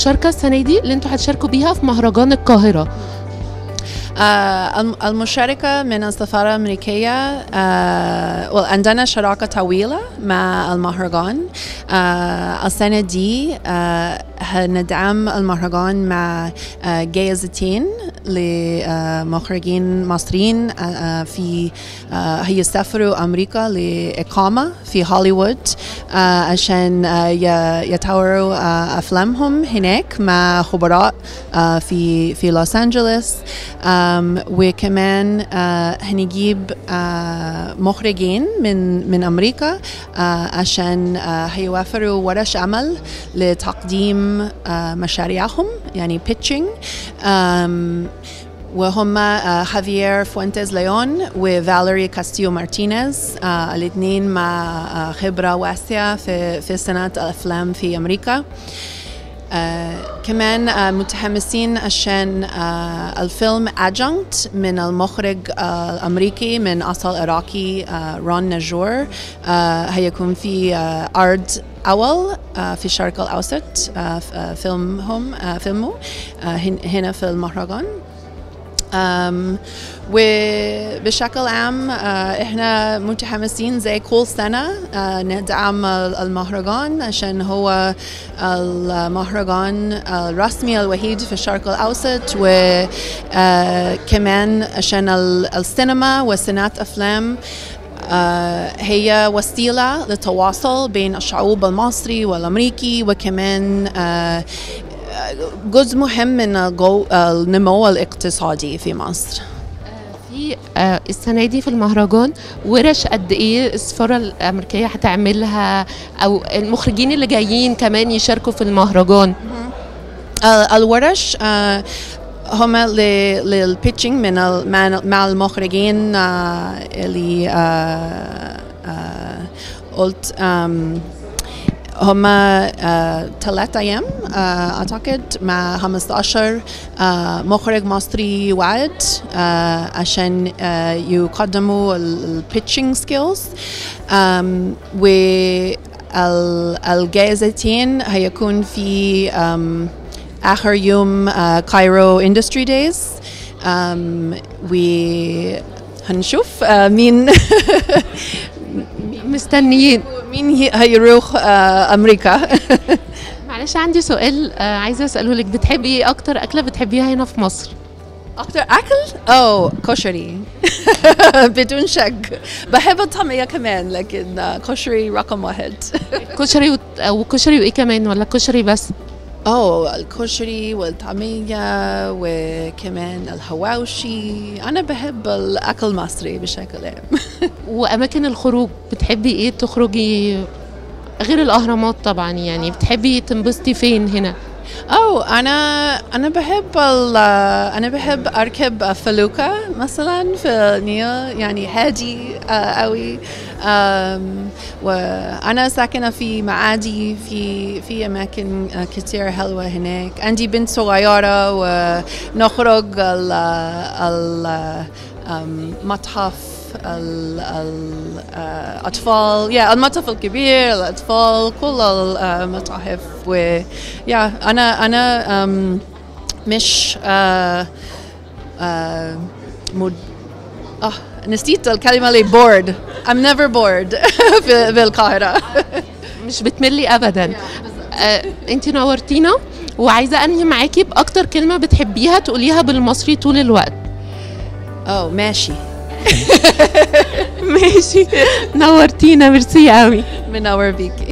المشاركه السنه دي اللي انتوا هتشاركوا بيها في مهرجان القاهره آه، الم- المشاركة من السفارة الأمريكية آه، well, عندنا شراكة طويلة مع المهرجان آه، السنة دي آه، هندعم المهرجان مع آه، جائزتين لمخرجين مصريين آه، آه، في آه، هيسافروا أمريكا لإقامة في هوليوود آه، عشان آه، ي- يطوروا آه، أفلامهم هناك مع خبراء آه، في في لوس أنجلوس آم، وكمان آه، هنجيب آه، مخرجين من من أمريكا آه، عشان آه، هيوفروا ورش عمل لتقديم آه، مشاريعهم يعني pitching آم، وهم آه، خافيير فوينتيز ليون وفاليري كاستيو مارتينيز آه، الاثنين مع آه، خبرة واسعة في في صناعة الأفلام في أمريكا آه كمان آه متحمسين عشان آه الفيلم أجنكت من المخرج آه الأمريكي من أصل عراقي آه رون نجور آه هيكون في آه أرض أول آه في الشرق الأوسط آه ف- آه فيلمهم آه فيلمه آه هن- هنا في المهرجان أم وبشكل عام آه، احنا متحمسين زي كل سنة آه، ندعم المهرجان عشان هو المهرجان الرسمي الوحيد في الشرق الأوسط وكمان عشان ال- السينما وصناعة أفلام آه، هي وسيلة للتواصل بين الشعوب المصري والأمريكي وكمان آه، جزء مهم من الجو- النمو الاقتصادي في مصر في آه، السنه دي في المهرجان ورش قد ايه السفاره الامريكيه هتعملها او المخرجين اللي جايين كمان يشاركوا في المهرجان ال- الورش آه، هم للبيتشنج من ال- مع- مع المخرجين آه، اللي آه، آه، قلت آم، هم ثلاثة أيام آه، أعتقد مع 15 آه، مخرج مصري واحد آه، عشان آه، يقدموا البيتشنج سكيلز والجائزتين هيكون في آم، آخر يوم كايرو اندستري دايز وهنشوف آه، مين مستنيين مين هي- هيروح آه، امريكا معلش عندي سؤال آه، عايزه اساله لك بتحبي ايه اكتر اكله بتحبيها هنا في مصر اكتر اكل اوه كشري بدون شك بحب الطعميه كمان لكن آه، كشري رقم واحد كشري وت... او كشري وايه كمان ولا كشري بس اوه الكشري والطعميه وكمان الحواوشي انا بحب الاكل المصري بشكل عام واماكن الخروج بتحبي ايه تخرجي غير الاهرامات طبعا يعني بتحبي تنبسطي فين هنا أو أنا أنا بحب ال- أنا بحب أركب فلوكة مثلا في النيل يعني هادي آه، قوي أم، وأنا ساكنة في معادي في في أماكن آه، كتير حلوة هناك عندي بنت صغيرة ونخرج ال- ال- أم، متحف الأطفال يا المتحف الكبير الأطفال كل المتاحف و يا أنا أنا أم، مش آه، آه، مد آه نسيت الكلمة اللي bored I'm never bored في في القاهرة مش بتملي ابدا آه، انت نورتينا وعايزه انهي معاكي باكتر كلمه بتحبيها تقوليها بالمصري طول الوقت أو ماشي ماشي نورتينا ميرسي قوي منور بيكي